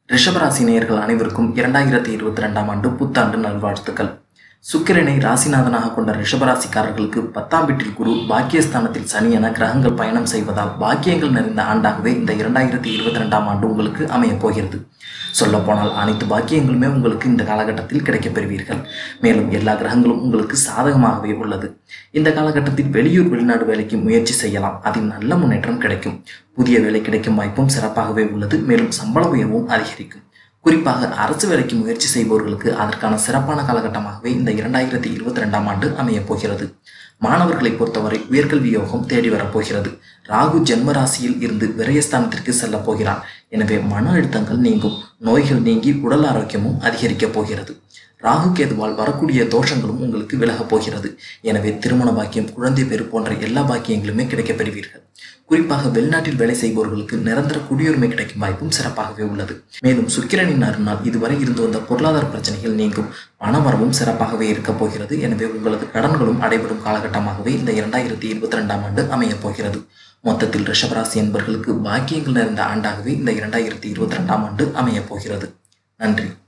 ரிஷபராசி நேயர்கள் அனைவருக்கும் இரண்டாயிரத்தி இருபத்தி ரெண்டாம் ஆண்டு புத்தாண்டு நல்வாழ்த்துக்கள் சுக்கிரனை ராசிநாதனாக கொண்ட ரிஷபராசிக்காரர்களுக்கு பத்தாம் வீட்டில் குரு பாக்கியஸ்தானத்தில் சனி என கிரகங்கள் பயணம் செய்வதால் பாக்கியங்கள் நிறைந்த ஆண்டாகவே இந்த இரண்டாயிரத்தி இருபத்தி ரெண்டாம் ஆண்டு உங்களுக்கு அமையப் போகிறது சொல்லப்போனால் அனைத்து பாக்கியங்களுமே உங்களுக்கு இந்த காலகட்டத்தில் கிடைக்கப் பெறுவீர்கள் மேலும் எல்லா கிரகங்களும் உங்களுக்கு சாதகமாகவே உள்ளது இந்த காலகட்டத்தில் வெளியூர் வெளிநாடு வேலைக்கு முயற்சி செய்யலாம் அதில் நல்ல முன்னேற்றம் கிடைக்கும் புதிய வேலை கிடைக்கும் வாய்ப்பும் சிறப்பாகவே உள்ளது மேலும் சம்பள உயர்வும் அதிகரிக்கும் குறிப்பாக அரசு வேலைக்கு முயற்சி செய்பவர்களுக்கு அதற்கான சிறப்பான காலகட்டமாகவே இந்த இரண்டாயிரத்தி இருபத்தி ரெண்டாம் ஆண்டு அமையப் போகிறது மாணவர்களை பொறுத்தவரை உயர்கல்வி யோகம் தேடி வரப்போகிறது ராகு ஜென்ம ராசியில் இருந்து விரயஸ்தானத்திற்கு செல்லப் போகிறார் எனவே மன அழுத்தங்கள் நீங்கும் நோய்கள் நீங்கி உடல் ஆரோக்கியமும் அதிகரிக்கப் போகிறது ராகு கேதுவால் வரக்கூடிய தோஷங்களும் உங்களுக்கு விலகப் போகிறது எனவே திருமண பாக்கியம் குழந்தை பேறு போன்ற எல்லா பாக்கியங்களுமே கிடைக்கப் பெறுவீர்கள் குறிப்பாக வெளிநாட்டில் வேலை செய்பவர்களுக்கு நிரந்தர குடியுரிமை கிடைக்கும் வாய்ப்பும் சிறப்பாகவே உள்ளது மேலும் சுக்கிரனின் அருணால் இதுவரை இருந்து வந்த பொருளாதார பிரச்சனைகள் நீங்கும் பணவரவும் சிறப்பாகவே இருக்கப் போகிறது எனவே உங்களது கடன்களும் அடைபடும் காலகட்டமாகவே இந்த இரண்டாயிரத்தி இருபத்தி ரெண்டாம் ஆண்டு அமையப் போகிறது மொத்தத்தில் ரிஷபராசி என்பவர்களுக்கு பாக்கியங்கள் நிறைந்த ஆண்டாகவே இந்த இரண்டாயிரத்தி இருபத்தி ரெண்டாம் ஆண்டு அமையப் போகிறது நன்றி